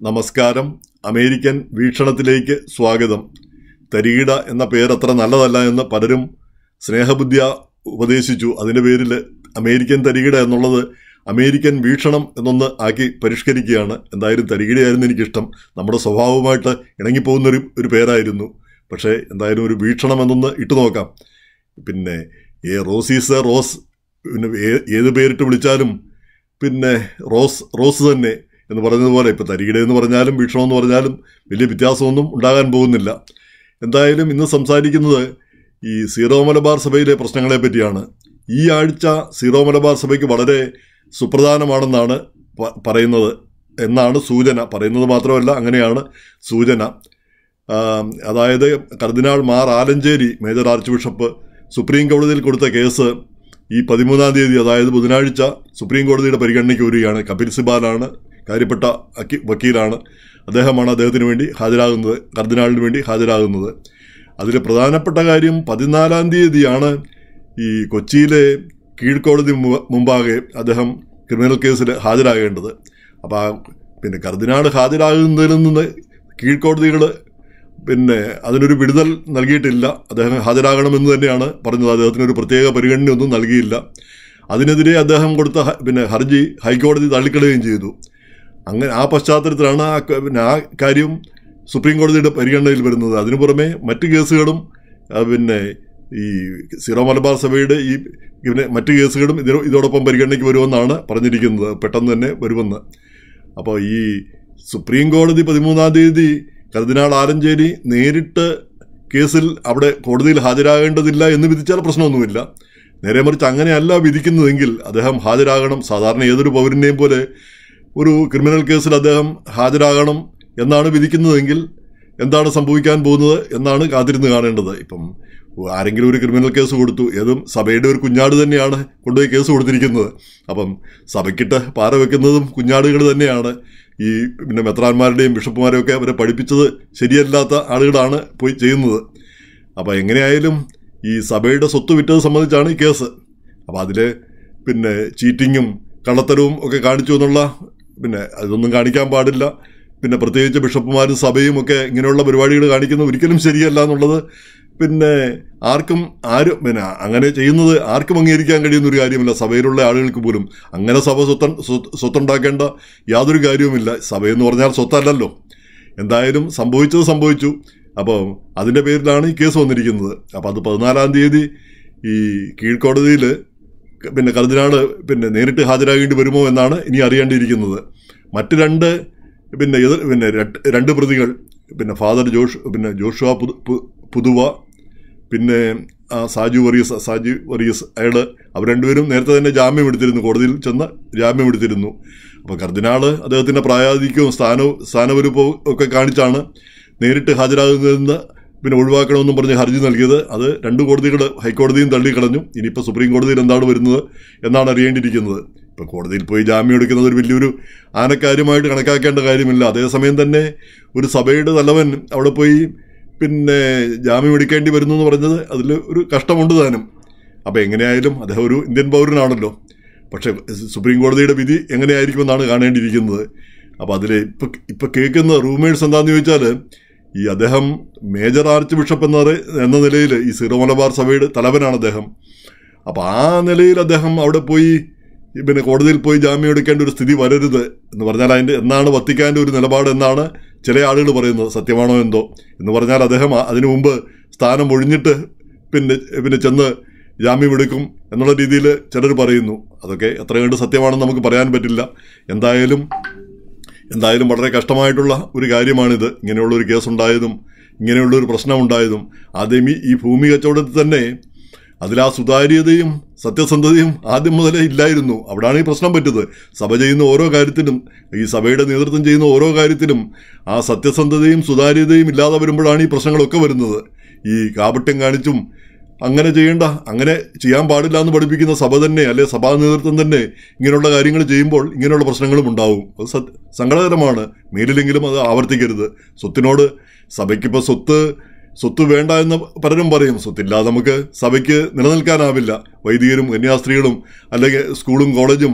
നമസ്കാരം അമേരിക്കൻ വീക്ഷണത്തിലേക്ക് സ്വാഗതം തരീട എന്ന പേരത്ര നല്ലതല്ല എന്ന് പലരും സ്നേഹബുദ്ധിയ ഉപദേശിച്ചു അതിന്റെ പേരിൽ അമേരിക്കൻ തരികിട എന്നുള്ളത് അമേരിക്കൻ വീക്ഷണം എന്നൊന്ന് ആക്കി പരിഷ്കരിക്കുകയാണ് എന്തായാലും തരികിടയായിരുന്നു എനിക്കിഷ്ടം നമ്മുടെ സ്വഭാവവുമായിട്ട് ഇണങ്ങിപ്പോകുന്ന ഒരു ഒരു പേരായിരുന്നു പക്ഷേ എന്തായാലും ഒരു വീക്ഷണം എന്നൊന്ന് ഇട്ടു നോക്കാം പിന്നെ ഏ റോസീസ് റോസ് പിന്നെ ഏ- ഏത് പേരിട്ട് വിളിച്ചാലും പിന്നെ റോസ് റോസ് തന്നെ എന്ന് പറയുന്നത് പോലെ ഇപ്പം തരികിട എന്ന് പറഞ്ഞാലും വീക്ഷണം എന്ന് പറഞ്ഞാലും വലിയ വ്യത്യാസമൊന്നും ഉണ്ടാകാൻ പോകുന്നില്ല എന്തായാലും ഇന്ന് സംസാരിക്കുന്നത് ഈ സീറോ മലബാർ സഭയിലെ പ്രശ്നങ്ങളെ പറ്റിയാണ് ഈ ആഴ്ച സീറോ മലബാർ സഭയ്ക്ക് വളരെ സുപ്രധാനമാണെന്നാണ് പ- പറയുന്നത് എന്നാണ് സൂചന പറയുന്നത് മാത്രമല്ല അങ്ങനെയാണ് സൂചന ആ, അതായത് cardinal Mar Alencherry major archbishop supreme കോടതിയിൽ കൊടുത്ത കേസ് ഈ പതിമൂന്നാം തീയതി അതായത് ബുധനാഴ്ച സുപ്രീം കോടതിയുടെ പരിഗണനയ്ക്ക് വരികയാണ് കപിൽ സിബാലാണ് കാര്യപ്പെട്ട അക്കി- വക്കീലാണ് അദ്ദേഹമാണ് അദ്ദേഹത്തിന് വേണ്ടി ഹാജരാകുന്നത് കർദിനാളിന് വേണ്ടി ഹാജരാകുന്നത് അതിൽ പ്രധാനപ്പെട്ട കാര്യം പതിനാലാം തീയതിയാണ് ഈ കൊച്ചിയിലെ കീഴ്ക്കോടതി മുമ്പ- മുമ്പാകെ അദ്ദേഹം ക്രിമിനൽ കേസിൽ ഹാജരാകേണ്ടത് അപ്പോൾ ആ പിന്നെ കർദിനാൾ ഹാജരാകുന്നതിൽ നിന്ന് കീഴ്ക്കോടതികൾ പിന്നെ അതിനൊരു വിടുതൽ നൽകിയിട്ടില്ല അദ്ദേഹം ഹാജരാകണമെന്ന് തന്നെയാണ് പറഞ്ഞത് അദ്ദേഹത്തിനൊരു പ്രത്യേക പരിഗണനയൊന്നും നൽകിയില്ല അതിനെതിരെ അദ്ദേഹം കൊടുത്ത ഹ- പിന്നെ ഹർജി ഹൈക്കോടതി തള്ളിക്കളയുകയും ചെയ്തു അങ്ങനെ ആ പശ്ചാത്തലത്തിലാണ് ആ ക- പിന്നെ ആ കാര്യം സുപ്രീം കോടതിയുടെ പരിഗണനയിൽ വരുന്നത് അതിനു പുറമെ മറ്റ് കേസുകളും ആ, പിന്നെ ഈ സീറോ മലബാർ സഭയുടെ ഈ പിന്നെ മറ്റ് കേസുകളും ഇതിനോ ഇതോടൊപ്പം പരിഗണനയ്ക്ക് വരുമെന്നാണ് പറഞ്ഞിരിക്കുന്നത് പെട്ടെന്ന് തന്നെ വരുമെന്ന് അപ്പോൾ ഈ സുപ്രീം കോടതി പതിമൂന്നാം തീയതി കർദിനാൾ ആലഞ്ചേരി നേരിട്ട് കേസിൽ അവിടെ കോടതിയിൽ ഹാജരാകേണ്ടതില്ല എന്ന് വിധിച്ചാൽ പ്രശ്നമൊന്നുമില്ല നേരെ മറിച്ച് അങ്ങനെയല്ല വിധിക്കുന്നതെങ്കിൽ അദ്ദേഹം ഹാജരാകണം സാധാരണ ഏതൊരു പൗരനെയും പോലെ ഒരു ക്രിമിനൽ കേസിൽ അദ്ദേഹം ഹാജരാകണം എന്നാണ് വിധിക്കുന്നതെങ്കിൽ എന്താണ് സംഭവിക്കാൻ പോകുന്നത് എന്നാണ് കാത്തിരുന്ന് കാണേണ്ടത് ഇപ്പം ആരെങ്കിലും ഒരു ക്രിമിനൽ കേസ് കൊടുത്തു ഏതും സഭയുടെ ഒരു കുഞ്ഞാട് തന്നെയാണ് കൊണ്ടുപോയി കേസ് കൊടുത്തിരിക്കുന്നത് അപ്പം സഭയ്ക്കിട്ട് പാര വെക്കുന്നതും കുഞ്ഞാടുകൾ തന്നെയാണ് ഈ പിന്നെ മെത്രാന്മാരുടെയും ബിഷപ്പുമാരെയും ഒക്കെ അവരെ പഠിപ്പിച്ചത് ശരിയല്ലാത്ത ആളുകളാണ് പോയി ചെയ്യുന്നത് അപ്പോൾ എങ്ങനെയായാലും ഈ സഭയുടെ സ്വത്ത് വിറ്റത് സംബന്ധിച്ചാണ് ഈ കേസ് അപ്പോൾ അതിൽ പിന്നെ ചീറ്റിങ്ങും കള്ളത്തരവും ഒക്കെ കാണിച്ചു എന്നുള്ള പിന്നെ അതൊന്നും കാണിക്കാൻ പാടില്ല പിന്നെ പ്രത്യേകിച്ച് ബിഷപ്പുമാരും സഭയും ഒക്കെ ഇങ്ങനെയുള്ള പരിപാടികൾ കാണിക്കുന്നത് ഒരിക്കലും ശരിയല്ല എന്നുള്ളത് പിന്നെ ആർക്കും ആരും പിന്നെ അങ്ങനെ ചെയ്യുന്നത് ആർക്കും അംഗീകരിക്കാൻ കഴിയുന്ന ഒരു കാര്യമില്ല സഭയിലുള്ള ആളുകൾക്ക് പോലും അങ്ങനെ സഭ സ്വത്ത സ്വത്ത് സ്വത്തുണ്ടാക്കേണ്ട യാതൊരു കാര്യവുമില്ല സഭയെന്ന് പറഞ്ഞാൽ സ്വത്തല്ലല്ലോ എന്തായാലും സംഭവിച്ചത് സംഭവിച്ചു അപ്പോൾ അതിൻ്റെ പേരിലാണ് ഈ കേസ് വന്നിരിക്കുന്നത് അപ്പോൾ അത് പതിനാലാം തീയതി ഈ കീഴ്ക്കോടതിയിൽ പിന്നെ കർദിനാള് പിന്നെ നേരിട്ട് ഹാജരാകേണ്ടി വരുമോ എന്നാണ് ഇനി അറിയേണ്ടിയിരിക്കുന്നത് മറ്റ് രണ്ട് പിന്നെ എതിർ പിന്നെ രണ്ട് രണ്ട് പ്രതികൾ പിന്നെ ഫാദർ ജോഷ് പിന്നെ ജോഷുവ പുതു പു- പുതുവ പിന്നെ ആ സാജു വറീസ് സാജു വറീസ് അയാൾ അവർ രണ്ടുപേരും നേരത്തെ തന്നെ ജാമ്യം എടുത്തിരുന്നു കോടതിയിൽ ചെന്ന് ജാമ്യം എടുത്തിരുന്നു അപ്പോൾ കർദിനാള് അദ്ദേഹത്തിൻ്റെ പ്രായാധിക്യവും സ്ഥാനവും സ്ഥാനവരുപ്പവും ഒക്കെ കാണിച്ചാണ് നേരിട്ട് ഹാജരാകുന്നതെന്ന് പിന്നെ ഒഴിവാക്കണമെന്നും പറഞ്ഞ് ഹർജി നൽകിയത് അത് രണ്ട് കോടതികൾ ഹൈക്കോടതിയും തള്ളിക്കളഞ്ഞു ഇനിയിപ്പോൾ സുപ്രീം കോടതിയിൽ എന്താണ് വരുന്നത് എന്നാണ് അറിയേണ്ടിയിരിക്കുന്നത് ഇപ്പോൾ കോടതിയിൽ പോയി ജാമ്യം എടുക്കുന്നത് ഒരു വലിയൊരു ആനക്കാര്യമായിട്ട് കണക്കാക്കേണ്ട കാര്യമില്ല അതേസമയം തന്നെ ഒരു സഭയുടെ തലവൻ അവിടെ പോയി പിന്നെ ജാമ്യം എടുക്കേണ്ടി വരുന്നു എന്ന് പറഞ്ഞത് അതിൽ ഒരു കഷ്ടമുണ്ട് താനും അപ്പോൾ എങ്ങനെയായാലും അദ്ദേഹം ഒരു ഇന്ത്യൻ പൗരനാണല്ലോ പക്ഷേ സുപ്രീം കോടതിയുടെ വിധി എങ്ങനെയായിരിക്കുമെന്നാണ് കാണേണ്ടിയിരിക്കുന്നത് അപ്പോൾ അതിൽ ഇപ്പം ഇപ്പം കേൾക്കുന്ന റൂമേഴ്സ് എന്താണെന്ന് ചോദിച്ചാൽ ഈ അദ്ദേഹം മേജർ ആർച്ച് ബിഷപ്പ് എന്ന പറ- എന്ന നിലയിൽ ഈ സീറോ മലബാർ സഭയുടെ തലവനാണ് അദ്ദേഹം അപ്പോൾ ആ നിലയിൽ അദ്ദേഹം അവിടെ പോയി ഈ പിന്നെ കോടതിയിൽ പോയി ജാമ്യം എടുക്കേണ്ട ഒരു സ്ഥിതി വരരുത് എന്ന് പറഞ്ഞാൽ അതിൻ്റെ എന്നാണ് വത്തിക്കാൻ്റെ ഒരു നിലപാട് എന്നാണ് ചില ആളുകൾ പറയുന്നത് സത്യമാണോ എന്തോ എന്ന് പറഞ്ഞാൽ അദ്ദേഹം ആ- അതിനു മുമ്പ് സ്ഥാനം ഒഴിഞ്ഞിട്ട് പിന്നെ പിന്നെ ചെന്ന് ജാമ്യം എടുക്കും എന്നുള്ള രീതിയിൽ ചിലർ പറയുന്നു അതൊക്കെ എത്ര കണ്ട് സത്യമാണെന്ന് നമുക്ക് പറയാൻ പറ്റില്ല എന്തായാലും എന്തായാലും വളരെ കഷ്ടമായിട്ടുള്ള ഒരു കാര്യമാണിത് ഇങ്ങനെയുള്ള ഒരു കേസ് ഉണ്ടായതും ഇങ്ങനെയുള്ള ഒരു പ്രശ്നം ഉണ്ടായതും ആദ്യം ഈ ഈ ഭൂമി കച്ചവടത്തിൽ തന്നെ അതിൽ ആ സുതാര്യതയും സത്യസന്ധതയും ആദ്യം മുതലേ ഇല്ലായിരുന്നു അവിടാണ് ഈ പ്രശ്നം പറ്റുന്നത് സഭ ചെയ്യുന്ന ഓരോ കാര്യത്തിലും ഈ സഭയുടെ നേതൃത്വം ചെയ്യുന്ന ഓരോ കാര്യത്തിലും ആ സത്യസന്ധതയും സുതാര്യതയും ഇല്ലാതെ വരുമ്പോഴാണ് ഈ പ്രശ്നങ്ങളൊക്കെ വരുന്നത് ഈ കാപട്യം കാണിച്ചും അങ്ങനെ ചെയ്യേണ്ട അങ്ങനെ ചെയ്യാൻ പാടില്ല എന്ന് പഠിപ്പിക്കുന്ന സഭ തന്നെ അല്ലെ സഭാ നേതൃത്വം തന്നെ ഇങ്ങനെയുള്ള കാര്യങ്ങൾ ചെയ്യുമ്പോൾ ഇങ്ങനെയുള്ള പ്രശ്നങ്ങളും ഉണ്ടാവും അത് സത്- സങ്കടകരമാണ് മേലിലെങ്കിലും അത് ആവർത്തിക്കരുത് സ്വത്തിനോട് സഭയ്ക്കിപ്പോൾ സ്വത്ത് സ്വത്ത് വേണ്ട എന്ന് പലരും പറയും സ്വത്തില്ലാതെ നമുക്ക് സഭയ്ക്ക് നിലനിൽക്കാനാവില്ല വൈദികരും കന്യാസ്ത്രീകളും അല്ലെങ്കിൽ സ്കൂളും കോളേജും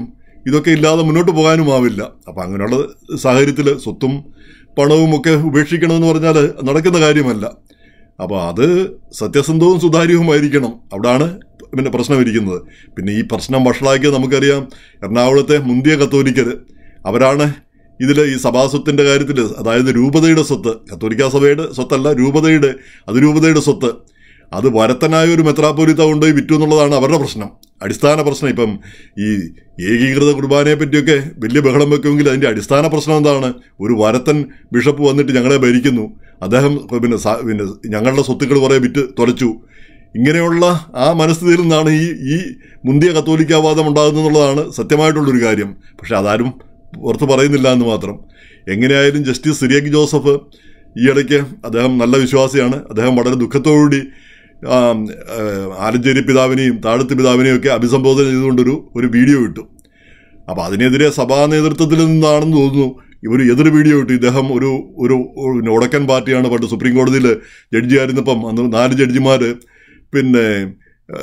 ഇതൊക്കെ ഇല്ലാതെ മുന്നോട്ട് പോകാനുമാവില്ല അപ്പം അങ്ങനെയുള്ള സാഹചര്യത്തിൽ സ്വത്തും പണവും ഒക്കെ ഉപേക്ഷിക്കണമെന്ന് പറഞ്ഞാൽ നടക്കുന്ന കാര്യമല്ല അപ്പോൾ അത് സത്യസന്ധവും സുതാര്യവുമായിരിക്കണം അവിടാണ് പിന്നെ പ്രശ്നം ഇരിക്കുന്നത് പിന്നെ ഈ പ്രശ്നം വഷളാക്കിയത് നമുക്കറിയാം എറണാകുളത്തെ മുന്തിയ കത്തോലിക്കർ അവരാണ് ഇതിൽ ഈ സഭാസ്വത്തിൻ്റെ കാര്യത്തിൽ അതായത് രൂപതയുടെ സ്വത്ത് കത്തോലിക്ക സഭയുടെ സ്വത്തല്ല രൂപതയുടെ അതിരൂപതയുടെ സ്വത്ത് അത് വരത്തനായ ഒരു മെത്രാപ്പോലിത്ത കൊണ്ടുപോയി വിറ്റു എന്നുള്ളതാണ് അവരുടെ പ്രശ്നം അടിസ്ഥാന പ്രശ്നം ഇപ്പം ഈ ഏകീകൃത കുർബാനയെ പറ്റിയൊക്കെ വലിയ ബഹളം വെക്കുമെങ്കിൽ അതിൻ്റെ അടിസ്ഥാന പ്രശ്നം എന്താണ് ഒരു വരത്തൻ ബിഷപ്പ് വന്നിട്ട് ഞങ്ങളെ ഭരിക്കുന്നു അദ്ദേഹം പിന്നെ സ- പിന്നെ ഞങ്ങളുടെ സ്വത്തുക്കൾ കുറേ വിറ്റ് തുലച്ചു ഇങ്ങനെയുള്ള ആ മനസ്ഥിതിയിൽ നിന്നാണ് ഈ ഈ മുന്തിയ കത്തോലിക്കാവാദം ഉണ്ടാകുന്നതെന്നുള്ളതാണ് സത്യമായിട്ടുള്ളൊരു കാര്യം പക്ഷെ അതാരും പുറത്ത് പറയുന്നില്ല എന്ന് മാത്രം എങ്ങനെയായാലും ജസ്റ്റിസ് സിറിയക് ജോസഫ് ഈയിടയ്ക്ക് അദ്ദേഹം നല്ല വിശ്വാസിയാണ് അദ്ദേഹം വളരെ ദുഃഖത്തോടുകൂടി ആ, ആ, ആലഞ്ചേരി പിതാവിനെയും താഴത്ത് പിതാവിനെയും ഒക്കെ അഭിസംബോധന ചെയ്തുകൊണ്ടൊരു ഒരു വീഡിയോ ഇട്ടു അപ്പോൾ അതിനെതിരെ സഭാ നേതൃത്വത്തിൽ നിന്നാണെന്ന് തോന്നുന്നു ഒരു എതിർ വീഡിയോ ഇട്ടു ഇദ്ദേഹം ഒരു ഒരു ഒരു ഉടക്കൻ പാർട്ടിയാണ് പണ്ട് സുപ്രീം കോടതിയിൽ ജഡ്ജിയായിരുന്നപ്പം അന്ന് നാല് ജഡ്ജിമാർ പിന്നെ ആ,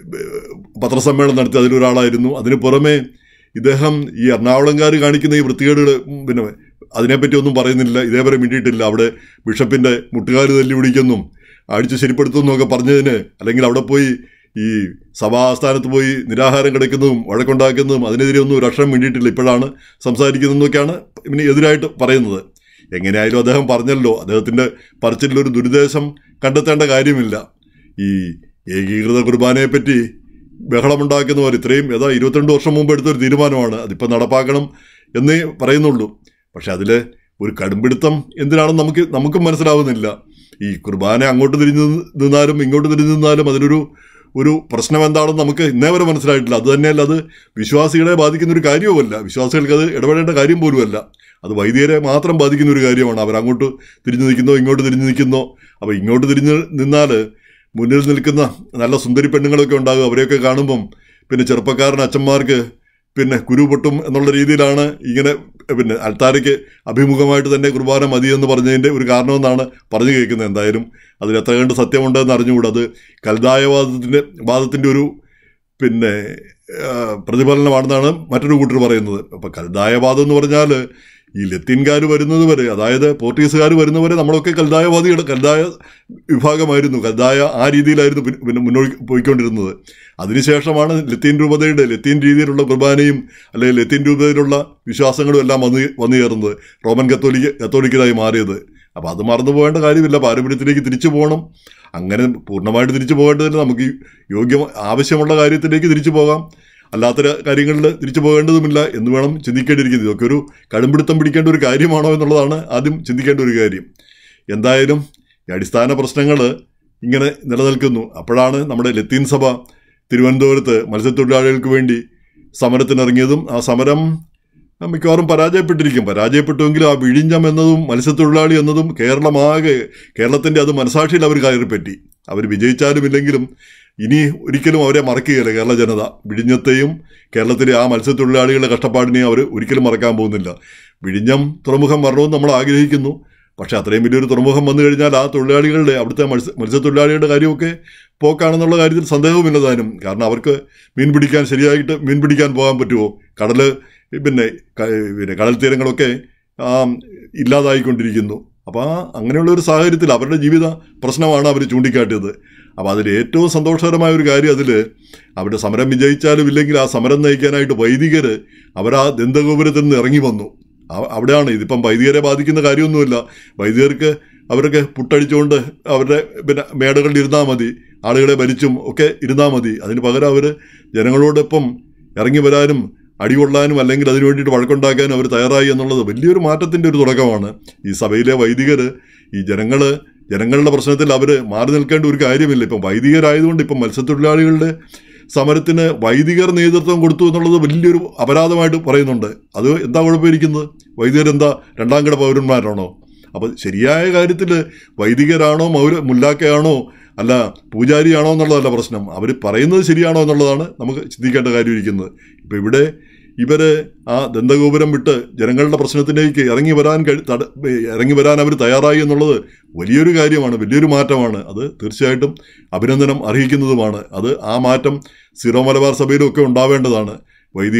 പത്രസമ്മേളനം നടത്തി അതിലൊരാളായിരുന്നു അതിന് പുറമെ ഇദ്ദേഹം ഈ എറണാകുളംകാർ കാണിക്കുന്ന ഈ വൃത്തികേടുകൾ പിന്നെ അതിനെപ്പറ്റി ഒന്നും പറയുന്നില്ല ഇതേവരെ മിണ്ടിയിട്ടില്ല അവിടെ ബിഷപ്പിന്റെ മുട്ടുകാല് തല്ലി പിടിക്കുന്നും അടിച്ച് ശരിപ്പെടുത്തുന്നു ഒക്കെ പറഞ്ഞതിന് അല്ലെങ്കിൽ അവിടെ പോയി ഈ സഭാസ്ഥാനത്ത് പോയി നിരാഹാരം കിടക്കുന്നതും വഴക്കുണ്ടാക്കുന്നതും അതിനെതിരെ ഒന്നും ഒരു അക്ഷരം മിണ്ടിയിട്ടില്ല ഇപ്പോഴാണ് സംസാരിക്കുന്നതെന്നൊക്കെയാണ് ഇവന് എതിരായിട്ട് പറയുന്നത് എങ്ങനെയായാലും അദ്ദേഹം പറഞ്ഞല്ലോ അദ്ദേഹത്തിന്റെ പറച്ചിലൊരു ദുരുദ്ദേശം കണ്ടെത്തേണ്ട കാര്യമില്ല ഈ ഏകീകൃത കുർബാനയെ പറ്റി ബഹളമുണ്ടാക്കുന്നവർ ഇത്രയും ഏതാ ഇരുപത്തിരണ്ട് വർഷം മുമ്പ് എടുത്തൊരു തീരുമാനമാണ് അതിപ്പോൾ നടപ്പാക്കണം എന്നേ പറയുന്നുള്ളൂ പക്ഷെ അതിൽ ഒരു കടുംപിടുത്തം എന്തിനാണെന്ന് നമുക്ക് നമുക്കും മനസ്സിലാവുന്നില്ല ഈ കുർബാന അങ്ങോട്ട് തിരിഞ്ഞു നിന്നാലും ഇങ്ങോട്ട് തിരിഞ്ഞു നിന്നാലും അതിലൊരു ഒരു പ്രശ്നം എന്താണെന്ന് നമുക്ക് ഇന്നേ വരെ മനസ്സിലായിട്ടില്ല അത് തന്നെയല്ല അത് വിശ്വാസികളെ ബാധിക്കുന്ന ഒരു കാര്യവുമല്ല വിശ്വാസികൾക്ക് അത് ഇടപെടേണ്ട കാര്യം പോലുമല്ല അത് വൈദികരെ മാത്രം ബാധിക്കുന്ന ഒരു കാര്യമാണ് അവരങ്ങോട്ട് തിരിഞ്ഞു നിൽക്കുന്നോ ഇങ്ങോട്ട് തിരിഞ്ഞു നിൽക്കുന്നോ അപ്പോൾ ഇങ്ങോട്ട് തിരിഞ്ഞ് നിന്നാൽ മുന്നിൽ നിൽക്കുന്ന നല്ല സുന്ദരി പെണ്ണുങ്ങളൊക്കെ ഉണ്ടാകും അവരെയൊക്കെ കാണുമ്പം പിന്നെ ചെറുപ്പക്കാരൻ അച്ഛന്മാർക്ക് പിന്നെ കുരു പൊട്ടും എന്നുള്ള രീതിയിലാണ് ഇങ്ങനെ പിന്നെ അൽത്താരയ്ക്ക് അഭിമുഖമായിട്ട് തന്നെ കുർബാന മതി എന്ന് പറഞ്ഞതിൻ്റെ ഒരു കാരണമെന്നാണ് പറഞ്ഞു കേൾക്കുന്നത് എന്തായാലും അതിൽ എത്ര കണ്ട് സത്യമുണ്ടെന്ന് അറിഞ്ഞുകൂടാ അത് കൽതായവാദത്തിൻ്റെ വാദത്തിൻ്റെ ഒരു പിന്നെ ആ, പ്രതിഫലനമാണെന്നാണ് മറ്റൊരു കൂട്ടർ പറയുന്നത് അപ്പം കൽതായവാദം എന്ന് പറഞ്ഞാൽ ഈ ലത്തീൻകാർ വരുന്നത് വരെ അതായത് പോർട്ടുഗീസുകാർ വരുന്നവരെ നമ്മളൊക്കെ കൽതായവാദിയുടെ കൽതായ വിഭാഗമായിരുന്നു കൽതായ ആ രീതിയിലായിരുന്നു പിന്നെ- പിന്നെ മുന്നോട്ട് പോയിക്കൊണ്ടിരുന്നത് അതിനുശേഷമാണ് ലത്തീൻ രൂപതയുടെ ലത്തീൻ രീതിയിലുള്ള കുർബാനയും അല്ലെങ്കിൽ ലത്തീൻ രൂപതയിലുള്ള വിശ്വാസങ്ങളും എല്ലാം വന്ന് വന്നു ചേർന്നത് റോമൻ കത്തോലിക്ക കത്തോലിക്കരായി മാറിയത് അപ്പോൾ അത് മറന്നു പോകേണ്ട കാര്യമില്ല പാരമ്പര്യത്തിലേക്ക് തിരിച്ചു പോകണം അങ്ങനെ പൂർണ്ണമായിട്ട് തിരിച്ചു പോകേണ്ടതില്ല നമുക്ക് ഈ യോഗ്യം ആവശ്യമുള്ള കാര്യത്തിലേക്ക് തിരിച്ചു പോകാം അല്ലാത്ത ര- കാര്യങ്ങളിൽ തിരിച്ചു പോകേണ്ടതുമില്ല എന്ന് വേണം ചിന്തിക്കേണ്ടിയിരിക്കുന്നത് ഇതൊക്കെ ഒരു കടുംപിടുത്തം പിടിക്കേണ്ട ഒരു കാര്യമാണോ എന്നുള്ളതാണ് ആദ്യം ചിന്തിക്കേണ്ട ഒരു കാര്യം എന്തായാലും ഈ അടിസ്ഥാന പ്രശ്നങ്ങൾ ഇങ്ങനെ നിലനിൽക്കുന്നു അപ്പോഴാണ് നമ്മുടെ ലത്തീൻ സഭ തിരുവനന്തപുരത്ത് മത്സ്യത്തൊഴിലാളികൾക്ക് വേണ്ടി സമരത്തിനിറങ്ങിയതും ആ സമരം മിക്കവാറും പരാജയപ്പെട്ടിരിക്കും പരാജയപ്പെട്ടുവെങ്കിലും ആ വിഴിഞ്ഞം എന്നതും മത്സ്യത്തൊഴിലാളി എന്നതും കേരളമാകെ കേരളത്തിൻ്റെ അത് മനസാക്ഷിയിൽ അവർ കയറിപ്പറ്റി അവർ വിജയിച്ചാലും ഇല്ലെങ്കിലും ഇനി ഒരിക്കലും അവരെ മറക്കുകയില്ല കേരള ജനത വിഴിഞ്ഞത്തെയും കേരളത്തിലെ ആ മത്സ്യത്തൊഴിലാളികളുടെ കഷ്ടപ്പാടിനെയും അവർ ഒരിക്കലും മറക്കാൻ പോകുന്നില്ല വിഴിഞ്ഞം തുറമുഖം വരണമെന്ന് നമ്മൾ ആഗ്രഹിക്കുന്നു പക്ഷേ അത്രയും വലിയൊരു തുറമുഖം വന്നു കഴിഞ്ഞാൽ ആ തൊഴിലാളികളുടെ അവിടുത്തെ മത്സ്യ മത്സ്യത്തൊഴിലാളികളുടെ കാര്യമൊക്കെ പോക്കാണെന്നുള്ള കാര്യത്തിൽ സന്ദേഹവുമില്ല താനും കാരണം അവർക്ക് മീൻ പിടിക്കാൻ ശരിയായിട്ട് മീൻ പിടിക്കാൻ പോകാൻ പറ്റുമോ കടല് പിന്നെ ക- പിന്നെ കടൽ തീരങ്ങളൊക്കെ ആ, ഇല്ലാതായിക്കൊണ്ടിരിക്കുന്നു അപ്പോൾ ആ അങ്ങനെയുള്ള ഒരു സാഹചര്യത്തിൽ അവരുടെ ജീവിത പ്രശ്നമാണ് അവർ ചൂണ്ടിക്കാട്ടിയത് അപ്പോൾ അതിൽ ഏറ്റവും സന്തോഷകരമായ ഒരു കാര്യം അതിൽ അവരുടെ സമരം വിജയിച്ചാലും ഇല്ലെങ്കിൽ ആ സമരം നയിക്കാനായിട്ട് വൈദികർ അവർ ആ ദന്തഗോപുരത്തിൽ നിന്ന് ഇറങ്ങി വന്നു ആ- അവിടെയാണ് ഇതിപ്പം വൈദികരെ ബാധിക്കുന്ന കാര്യമൊന്നുമില്ല വൈദികർക്ക് അവർക്ക് പുട്ടടിച്ചുകൊണ്ട് അവരുടെ പിന്നെ മേടകളിൽ ഇരുന്നാൽ മതി ആളുകളെ ഭരിച്ചും ഒക്കെ ഇരുന്നാൽ മതി അതിന് പകരം അവർ ജനങ്ങളോടൊപ്പം ഇറങ്ങി വരാനും അടികൊള്ളാനും അല്ലെങ്കിൽ അതിനു വേണ്ടിയിട്ട് വഴക്കുണ്ടാക്കാനും അവർ തയ്യാറായി എന്നുള്ളത് വലിയൊരു മാറ്റത്തിൻ്റെ ഒരു തുടക്കമാണ് ഈ സഭയിലെ വൈദികർ ഈ ജനങ്ങൾ ജനങ്ങളുടെ പ്രശ്നത്തിൽ അവർ മാറി നിൽക്കേണ്ട ഒരു കാര്യമില്ല ഇപ്പം വൈദികരായതുകൊണ്ട് ഇപ്പം മത്സ്യത്തൊഴിലാളികളുടെ സമരത്തിന് വൈദികർ നേതൃത്വം കൊടുത്തു എന്നുള്ളത് വലിയൊരു അപരാധമായിട്ട് പറയുന്നുണ്ട് അത് എന്താ കുഴപ്പമിരിക്കുന്നത് വൈദികർ എന്താ രണ്ടാം കിട പൗരന്മാരാണോ അപ്പോൾ ശരിയായ കാര്യത്തിൽ വൈദികരാണോ മൗര മുല്ലാക്കയാണോ അല്ല പൂജാരിയാണോ എന്നുള്ളതല്ല പ്രശ്നം അവർ പറയുന്നത് ശരിയാണോ എന്നുള്ളതാണ് നമുക്ക് ചിന്തിക്കേണ്ട കാര്യം ഇരിക്കുന്നത് ഇപ്പോൾ ഇവിടെ ഇവർ ആ ദന്തഗോപുരം വിട്ട് ജനങ്ങളുടെ പ്രശ്നത്തിലേക്ക് ഇറങ്ങി വരാൻ കഴി തട ഇറങ്ങി വരാൻ അവർ തയ്യാറായി എന്നുള്ളത് വലിയൊരു കാര്യമാണ് വലിയൊരു മാറ്റമാണ് അത് തീർച്ചയായിട്ടും അഭിനന്ദനം അർഹിക്കുന്നതുമാണ് അത് ആ മാറ്റം സിറോ മലബാർ സഭയിലും ഒക്കെ ഉണ്ടാവേണ്ടതാണ് വൈദികർ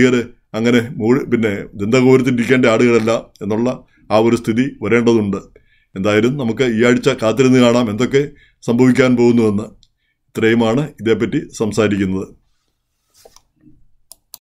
അങ്ങനെ മൂഴ് പിന്നെ ദന്തകോരത്തിരിക്കേണ്ട ആടുകളല്ല എന്നുള്ള ആ ഒരു സ്ഥിതി വരേണ്ടതുണ്ട് എന്തായാലും നമുക്ക് ഈ ആഴ്ച കാത്തിരുന്ന് കാണാം എന്തൊക്കെ സംഭവിക്കാൻ പോകുന്നുവെന്ന് ഇത്രയുമാണ് ഇതേപ്പറ്റി സംസാരിക്കുന്നത്